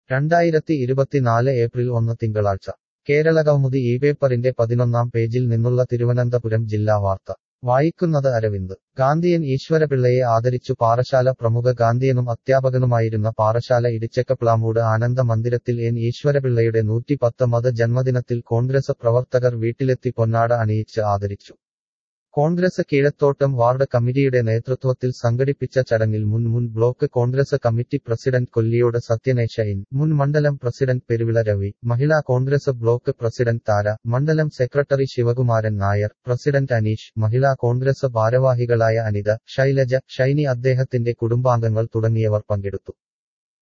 രണ്ടായിരത്തി ഇരുപത്തിനാല് ഏപ്രിൽ ഒന്ന് തിങ്കളാഴ്ച കേരളകൗമുദി ഈ പേപ്പറിന്റെ പതിനൊന്നാം പേജിൽ നിന്നുള്ള തിരുവനന്തപുരം ജില്ലാ വാർത്ത വായിക്കുന്നത് അരവിന്ദ് ഗാന്ധിയൻ ഈശ്വരപിള്ളയെ ആദരിച്ചു പാറശാല പ്രമുഖ ഗാന്ധിയനും അധ്യാപകനുമായിരുന്ന പാറശാല ഇടിച്ചക്കപ്ലാമൂട് ആനന്ദ മന്ദിരത്തിൽ എൻ ഈശ്വരപിള്ളയുടെ നൂറ്റിപ്പത്ത് മത ജന്മദിനത്തിൽ കോൺഗ്രസ് പ്രവർത്തകർ വീട്ടിലെത്തി പൊന്നാട അണിയിച്ച് ആദരിച്ചു കോൺഗ്രസ് കീഴത്തോട്ടം വാർഡ് കമ്മിറ്റിയുടെ നേതൃത്വത്തിൽ സംഘടിപ്പിച്ച ചടങ്ങിൽ മുൻ മുൻ block congress committee president Kolliyode Sathyanesan മുൻ മണ്ഡലം president Peruvila Ravi Mahila congress block president Thara മണ്ഡലം secretary Sivakumaran Nair president Aneesh Mahila congress ഭാരവാഹികളായ അനിത ശൈലജ ഷൈനി അദ്ദേഹത്തിന്റെ കുടുംബാംഗങ്ങൾ തുടങ്ങിയവർ പങ്കെടുത്തു